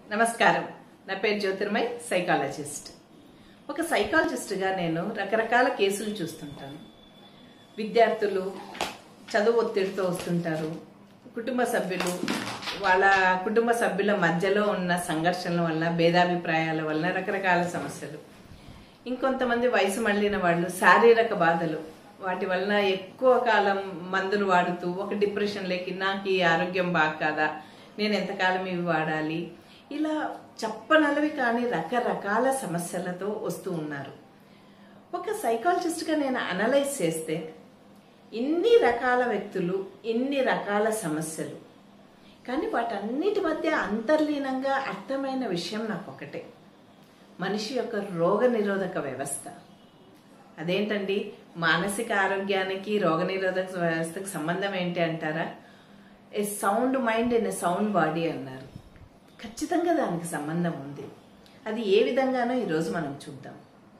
నమస్కారం నా పేరు జ్యోతిర్మయ్ సైకాలజిస్ట్ ఒక సైకాలజిస్ట్గా నేను రకరకాల కేసులు చూస్తుంటాను విద్యార్థులు చదువు ఒత్తిడితో వస్తుంటారు కుటుంబ సభ్యులు వాళ్ళ కుటుంబ సభ్యుల మధ్యలో ఉన్న సంఘర్షణల వల్ల భేదాభిప్రాయాల వల్ల రకరకాల సమస్యలు ఇంకొంతమంది వయసు మళ్ళిన వాళ్ళు శారీరక బాధలు వాటి వలన ఎక్కువ కాలం మందులు వాడుతూ ఒక డిప్రెషన్లోకి నాకు ఈ ఆరోగ్యం బాగా కాదా నేను ఎంతకాలం ఇవి వాడాలి ఇలా చెప్పనలవి కానీ రకరకాల సమస్యలతో వస్తూ ఉన్నారు ఒక సైకాలజిస్ట్గా నేను అనలైజ్ చేస్తే ఇన్ని రకాల వ్యక్తులు ఇన్ని రకాల సమస్యలు కానీ వాటన్నిటి మధ్య అంతర్లీనంగా అర్థమైన విషయం నాకు ఒకటే మనిషి యొక్క రోగ నిరోధక వ్యవస్థ అదేంటండి మానసిక ఆరోగ్యానికి రోగ నిరోధక వ్యవస్థకు సంబంధం ఏంటి అంటారా a sound mind in a sound body అన్నారు ఖచ్చితంగా దానికి సంబంధం ఉంది అది ఏ విధంగానో ఈరోజు మనం చూద్దాం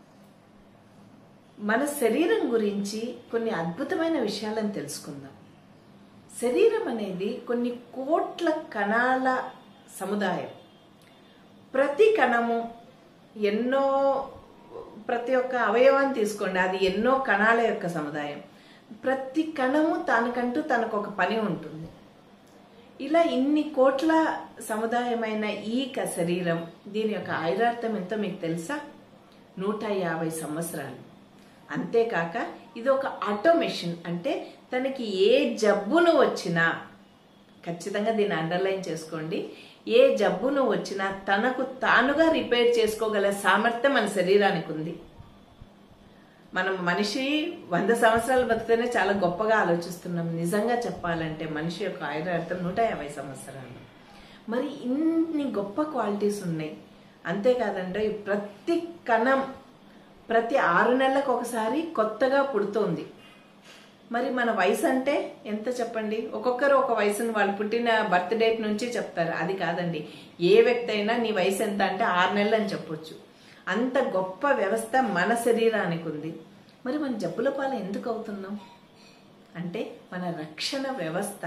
మన శరీరం గురించి కొన్ని అద్భుతమైన విషయాలను తెలుసుకుందాం శరీరం అనేది కొన్ని కోట్ల కణాల సముదాయం ప్రతి కణము ఎన్నో ప్రతి ఒక్క అవయవాన్ని తీసుకోండి అది ఎన్నో కణాల యొక్క సముదాయం ప్రతి కణము తనకంటూ తనకు ఒక పని ఉంటుంది ఇలా ఇన్ని కోట్ల సముదాయమైన ఈ క- శరీరం దీని యొక్క ఆయురార్థం ఎంతో మీకు తెలుసా నూట యాభై సంవత్సరాలు అంతేకాక ఇది ఒక ఆటోమేషన్ అంటే తనకి ఏ జబ్బును వచ్చినా ఖచ్చితంగా దీన్ని అండర్లైన్ చేసుకోండి ఏ జబ్బును వచ్చినా తనకు తానుగా రిపేర్ చేసుకోగల సామర్థ్యం మన శరీరానికి ఉంది మనం మనిషి వంద సంవత్సరాలు బతికితేనే చాలా గొప్పగా ఆలోచిస్తున్నాం నిజంగా చెప్పాలంటే మనిషి యొక్క ఆయురార్థం నూట యాభై సంవత్సరాలు మరి ఇన్ని గొప్ప క్వాలిటీస్ ఉన్నాయి అంతేకాదంటే ఈ ప్రతి కణం ప్రతి ఆరు నెలలకు ఒకసారి కొత్తగా పుడుతోంది మరి మన వయసు అంటే ఎంత చెప్పండి ఒక్కొక్కరు ఒక వయసును వాళ్ళు పుట్టిన బర్త్ డేట్ నుంచి చెప్తారు అది కాదండి ఏ వ్యక్తి అయినా నీ వయసు ఎంత అంటే ఆరు నెలలు అని చెప్పొచ్చు అంత గొప్ప వ్యవస్థ మన శరీరానికి ఉంది మరి మన జబ్బుల పాలు ఎందుకు అవుతున్నాం అంటే మన రక్షణ వ్యవస్థ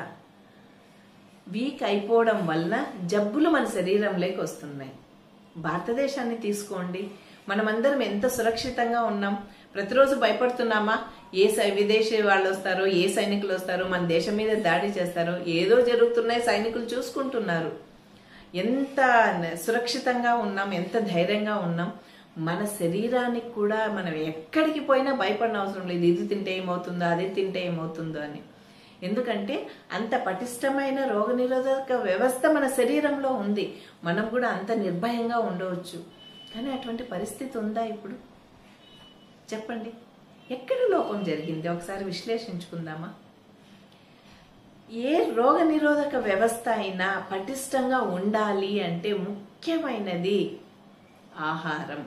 వీక్ అయిపోవడం వల్ల జబ్బులు మన శరీరంలోకి వస్తున్నాయి భారతదేశాన్ని తీసుకోండి మనమందరం ఎంత సురక్షితంగా ఉన్నాం ప్రతిరోజు భయపడుతున్నామా ఏ సై విదేశీ వాళ్ళు వస్తారో ఏ సైనికులు వస్తారో మన దేశం మీద దాడి చేస్తారో ఏదో జరుగుతున్నాయి సైనికులు చూసుకుంటున్నారు ఎంత సురక్షితంగా ఉన్నాం ఎంత ధైర్యంగా ఉన్నాం మన శరీరానికి కూడా మనం ఎక్కడికి పోయినా భయపడిన అవసరం లేదు ఇది తింటే ఏమవుతుందో అది తింటే ఏమవుతుందో అని ఎందుకంటే అంత పటిష్టమైన రోగనిరోధక వ్యవస్థ మన శరీరంలో ఉంది మనం కూడా అంత నిర్భయంగా ఉండవచ్చు కానీ అటువంటి పరిస్థితి ఉందా ఇప్పుడు చెప్పండి ఎక్కడ లోపం జరిగింది ఒకసారి విశ్లేషించుకుందామా ఏ రోగ నిరోధక వ్యవస్థ అయినా పటిష్టంగా ఉండాలి అంటే ముఖ్యమైనది ఆహారం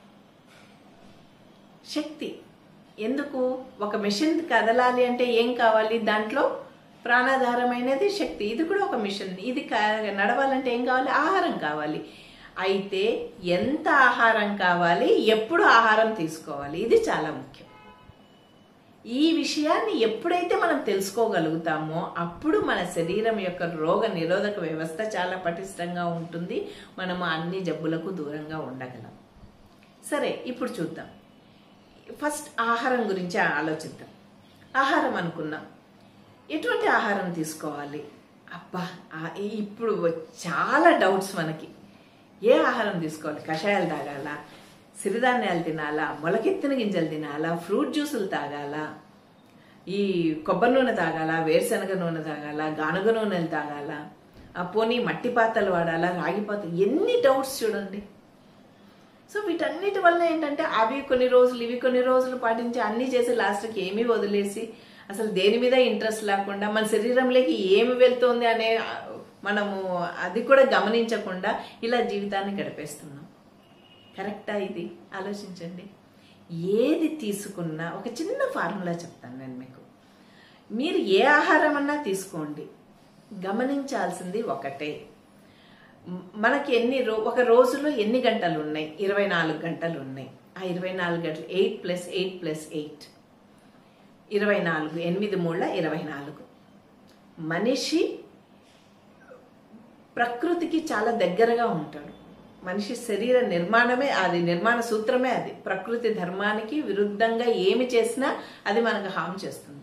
శక్తి ఎందుకు ఒక మిషన్ కదలాలి అంటే ఏం కావాలి దాంట్లో ప్రాణాధారమైనది శక్తి ఇది కూడా ఒక మిషన్ ఇది క- నడవాలంటే ఏం కావాలి ఆహారం కావాలి అయితే ఎంత ఆహారం కావాలి ఎప్పుడు ఆహారం తీసుకోవాలి ఇది చాలా ముఖ్యం ఈ విషయాన్ని ఎప్పుడైతే మనం తెలుసుకోగలుగుతామో అప్పుడు మన శరీరం యొక్క రోగ నిరోధక వ్యవస్థ చాలా పటిష్టంగా ఉంటుంది మనము అన్ని జబ్బులకు దూరంగా ఉండగలం సరే ఇప్పుడు చూద్దాం ఫస్ట్ ఆహారం గురించి ఆలోచిద్దాం ఆహారం అనుకున్నాం ఎటువంటి ఆహారం తీసుకోవాలి అబ్బా ఆ- ఇప్పుడు చాలా డౌట్స్ మనకి ఏ ఆహారం తీసుకోవాలి కషాయాలు తాగాల సిరిధాన్యాలు తినాలా మొలకెత్తిన గింజలు తినాలా ఫ్రూట్ జ్యూసులు తాగాలా ఈ కొబ్బరి నూనె తాగాల వేరుశనగ నూనె తాగాల గానుగ నూనెలు తాగాల ఆ పోనీ మట్టి పాత్రలు వాడాలా రాగి పాత్ర ఎన్ని డౌట్స్ చూడండి సో వీటన్నిటి వల్ల ఏంటంటే అవి కొన్ని రోజులు ఇవి కొన్ని రోజులు పాటించి అన్ని చేసి లాస్ట్కి ఏమీ వదిలేసి అసలు దేని మీద ఇంట్రెస్ట్ లేకుండా మన శరీరంలోకి ఏమి వెళ్తోంది అనే ఆ, మనము అది కూడా గమనించకుండా ఇలా జీవితాన్ని గడిపేస్తున్నాం కరెక్టా ఇది ఆలోచించండి ఏది తీసుకున్నా ఒక చిన్న ఫార్ములా చెప్తాను నేను మీకు మీరు ఏ ఆహారం అన్నా తీసుకోండి గమనించాల్సింది ఒకటే మ్, మనకి ఎన్ని రో ఒక రోజులో ఎన్ని గంటలు ఉన్నాయి ఇరవై నాలుగు గంటలు ఉన్నాయి ఆ ఇరవై నాలుగు గంటలు eight plus eight plus eight ఇరవై నాలుగు ఎనిమిది మూళ్ళ ఇరవై నాలుగు మనిషి ప్రకృతికి చాలా దగ్గరగా ఉంటాడు మనిషి శరీర నిర్మాణమే అది నిర్మాణ సూత్రమే అది ప్రకృతి ధర్మానికి విరుద్ధంగా ఏమి చేసినా అది మనకు హామ్ చేస్తుంది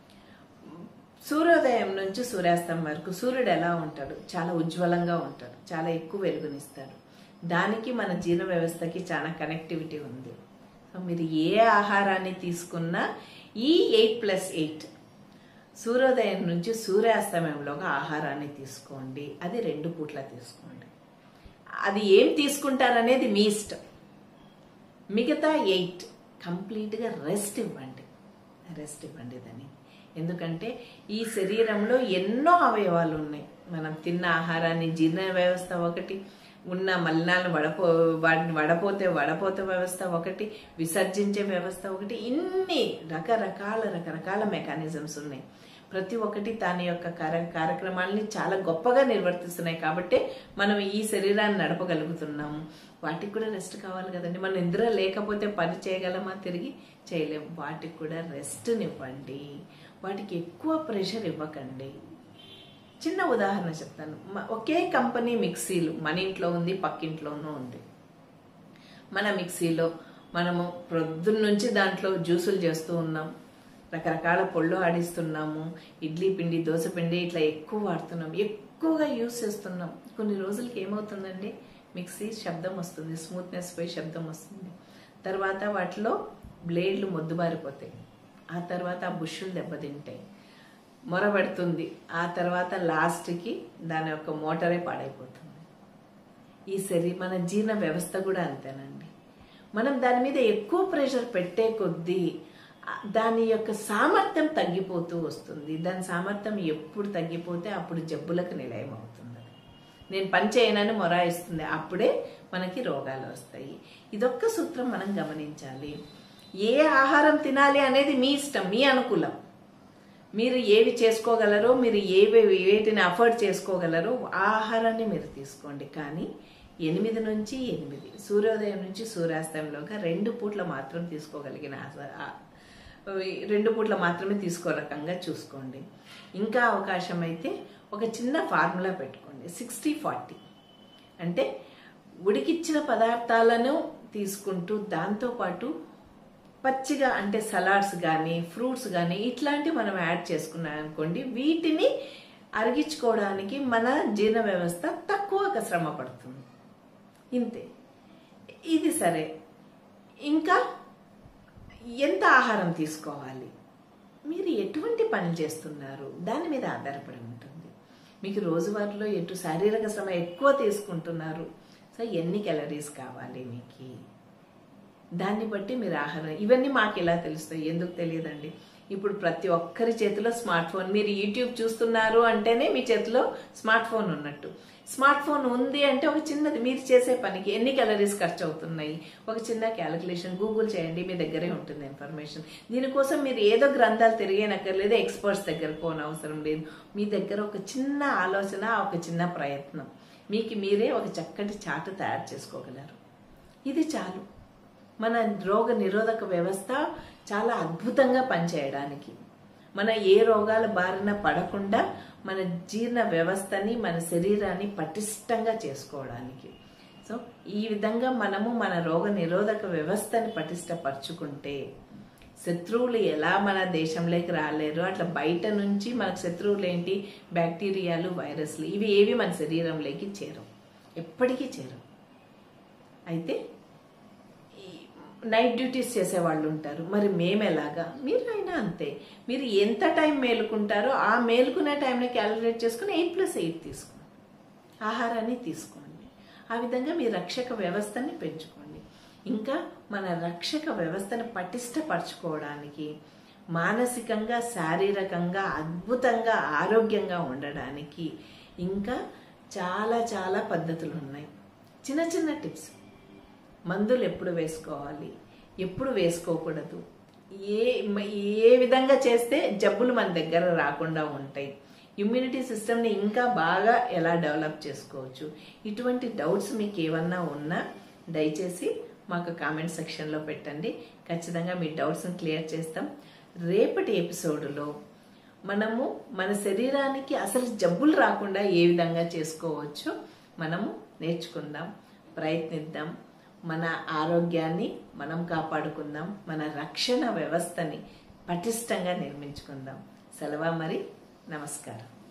సూర్యోదయం నుంచి సూర్యాస్తం వరకు సూర్యుడు ఎలా ఉంటాడు చాలా ఉజ్వలంగా ఉంటాడు చాలా ఎక్కువ వెలుగునిస్తాడు దానికి మన జీర్ణ వ్యవస్థకి చాలా కనెక్టివిటీ ఉంది సో మీరు ఏ ఆహారాన్ని తీసుకున్నా ఈ ఎయిట్ ప్లస్ ఎయిట్ సూర్యోదయం నుంచి సూర్యాస్తమయంలోగా ఆహారాన్ని తీసుకోండి అది రెండు పూట్ల తీసుకోండి అది ఏం తీసుకుంటారనేది మీ ఇష్టం మిగతా ఎయిట్ కంప్లీట్గా రెస్ట్ ఇవ్వండి రెస్ట్ ఇవ్వండి దాన్ని ఎందుకంటే ఈ శరీరంలో ఎన్నో అవయవాలు ఉన్నాయి మనం తిన్న ఆహారాన్ని జీర్ణ వ్యవస్థ ఒకటి ఉన్న మలినాలను వడపో వాటిని వడపోతే వడపోత వ్యవస్థ ఒకటి విసర్జించే వ్యవస్థ ఒకటి ఇన్ని రకరకాల రకరకాల మెకానిజమ్స్ ఉన్నాయి ప్రతి ఒక్కటి దాని యొక్క కార్య కార్యక్రమాలని చాలా గొప్పగా నిర్వర్తిస్తున్నాయి కాబట్టి మనం ఈ శరీరాన్ని నడపగలుగుతున్నాము వాటికి కూడా రెస్ట్ కావాలి కదండి మన నిద్ర లేకపోతే పని చేయగలమా తిరిగి చేయలేము వాటికి కూడా రెస్ట్నివ్వండి వాటికి ఎక్కువ ప్రెషర్ ఇవ్వకండి చిన్న ఉదాహరణ చెప్తాను మ- ఒకే కంపెనీ మిక్సీలు మన ఇంట్లో ఉంది పక్కింట్లోనూ ఉంది మన మిక్సీలో మనము ప్రొద్దున్న నుంచి దాంట్లో జ్యూసులు చేస్తూ ఉన్నాం రకరకాల పొళ్ళు ఆడిస్తున్నాము ఇడ్లీ పిండి దోశ పిండి ఇట్లా ఎక్కువ వాడుతున్నాం ఎక్కువగా యూస్ చేస్తున్నాం కొన్ని రోజులకి ఏమవుతుందండి మిక్సీ శబ్దం వస్తుంది స్మూత్నెస్ పోయి శబ్దం వస్తుంది తర్వాత వాటిలో బ్లేడ్లు మొద్దుబారిపోతాయి ఆ తర్వాత ఆ బుష్షులు దెబ్బతింటాయి మొరబెడుతుంది ఆ తర్వాత లాస్ట్కి దాని యొక్క మోటారే పాడైపోతుంది ఈ శరీర మన జీర్ణ వ్యవస్థ కూడా అంతేనండి మనం దాని మీద ఎక్కువ ప్రెషర్ పెట్టే కొద్దీ ఆ, దాని యొక్క సామర్థ్యం తగ్గిపోతూ వస్తుంది దాని సామర్థ్యం ఎప్పుడు తగ్గిపోతే అప్పుడు జబ్బులకు నిలయం అవుతుంది నేను పని చేయనని మొరాయిస్తుంది అప్పుడే మనకి రోగాలు వస్తాయి ఇదొక్క సూత్రం మనం గమనించాలి ఏ ఆహారం తినాలి అనేది మీ ఇష్టం మీ అనుకూలం మీరు ఏవి చేసుకోగలరో మీరు ఏవి వేటిని అఫోర్డ్ చేసుకోగలరో ఆ ఆహారాన్ని మీరు తీసుకోండి కానీ ఎనిమిది నుంచి ఎనిమిది సూర్యోదయం నుంచి సూర్యాస్తయంలోగా రెండు పూట్ల మాత్రం తీసుకోగలిగిన ఆస- ఆ- ఈ రెండు పూట్ల మాత్రమే తీసుకో రకంగా చూసుకోండి ఇంకా అవకాశం అయితే ఒక చిన్న ఫార్ములా పెట్టుకోండి సిక్స్టీ ఫార్టీ అంటే ఉడికిచ్చిన పదార్థాలను తీసుకుంటూ దాంతోపాటు పచ్చిగా అంటే సలాడ్స్ కానీ ఫ్రూట్స్ కానీ ఇట్లాంటివి మనం యాడ్ చేసుకున్నాం అనుకోండి వీటిని అరిగించుకోవడానికి మన జీర్ణ వ్యవస్థ తక్కువ శ్రమ పడుతుంది ఇంతే ఇది సరే ఇంకా ఎంత ఆహారం తీసుకోవాలి మీరు ఎటువంటి పనులు చేస్తున్నారు దాని మీద ఆధారపడి ఉంటుంది మీకు రోజువారీలో ఎటు శారీరక శ్రమ ఎక్కువ తీసుకుంటున్నారు సో ఎన్ని క్యాలరీస్ కావాలి మీకు దాన్ని బట్టి మీరు ఆహారం ఇవన్నీ మాకు ఎలా తెలుస్తాయి ఎందుకు తెలియదండి ఇప్పుడు ప్రతి ఒక్కరి చేతిలో స్మార్ట్ ఫోన్ మీరు యూట్యూబ్ చూస్తున్నారు అంటేనే మీ చేతిలో స్మార్ట్ ఫోన్ ఉన్నట్టు స్మార్ట్ ఫోన్ ఉంది అంటే ఒక చిన్నది మీరు చేసే పనికి ఎన్ని క్యాలరీస్ ఖర్చు అవుతున్నాయి ఒక చిన్న క్యాలిక్యులేషన్ గూగుల్ చేయండి మీ దగ్గరే ఉంటుంది ఇన్ఫర్మేషన్ దీనికోసం మీరు ఏదో గ్రంథాలు తిరిగేనక్కర్లేదు ఎక్స్పర్ట్స్ దగ్గర పోన అవసరం లేదు మీ దగ్గర ఒక చిన్న ఆలోచన ఒక చిన్న ప్రయత్నం మీకు మీరే ఒక చక్కటి చాటు తయారు చేసుకోగలరు ఇది చాలు మన రోగ నిరోధక వ్యవస్థ చాలా అద్భుతంగా పనిచేయడానికి మన ఏ రోగాల బారిన పడకుండా మన జీర్ణ వ్యవస్థని మన శరీరాన్ని పటిష్టంగా చేసుకోవడానికి సో ఈ విధంగా మనము మన రోగ నిరోధక వ్యవస్థని పటిష్టపరుచుకుంటే శత్రువులు ఎలా మన దేశంలోకి రాలేరు అట్లా బయట నుంచి మనకు శత్రువులు ఏంటి బ్యాక్టీరియాలు వైరస్లు ఇవి ఏవి మన శరీరంలోకి చేరవు ఎప్పటికీ చేరవు అయితే ఈ నైట్ డ్యూటీస్ చేసే వాళ్ళు ఉంటారు మరి మేము ఎలాగా మీరు అయినా అంతే మీరు ఎంత టైం మేలుకుంటారో ఆ మేలుకునే టైంని క్యాలిక్యులేట్ చేసుకుని ఎయిట్ ప్లస్ ఎయిట్ తీసుకోండి ఆహారాన్ని తీసుకోండి ఆ విధంగా మీ రక్షక వ్యవస్థని పెంచుకోండి ఇంకా మన రక్షక వ్యవస్థను పటిష్టపరచుకోవడానికి మానసికంగా శారీరకంగా అద్భుతంగా ఆరోగ్యంగా ఉండడానికి ఇంకా చాలా చాలా పద్ధతులు ఉన్నాయి చిన్న చిన్న టిప్స్ మందులు ఎప్పుడు వేసుకోవాలి ఎప్పుడు వేసుకోకూడదు ఏ ఏ విధంగా చేస్తే జబ్బులు మన దగ్గర రాకుండా ఉంటాయి ఇమ్యూనిటీ సిస్టమ్ని ఇంకా బాగా ఎలా డెవలప్ చేసుకోవచ్చు ఇటువంటి డౌట్స్ మీకు ఏమన్నా ఉన్నా దయచేసి మాకు కామెంట్ సెక్షన్లో పెట్టండి ఖచ్చితంగా మీ డౌట్స్ని క్లియర్ చేస్తాం రేపటి ఎపిసోడ్లో మనము మన శరీరానికి అసలు జబ్బులు రాకుండా ఏ విధంగా చేసుకోవచ్చో మనము నేర్చుకుందాం ప్రయత్నిద్దాం మన ఆరోగ్యాన్ని మనం కాపాడుకుందాం మన రక్షణ వ్యవస్థని పటిష్టంగా నిర్మించుకుందాం సెలవు మరి నమస్కారం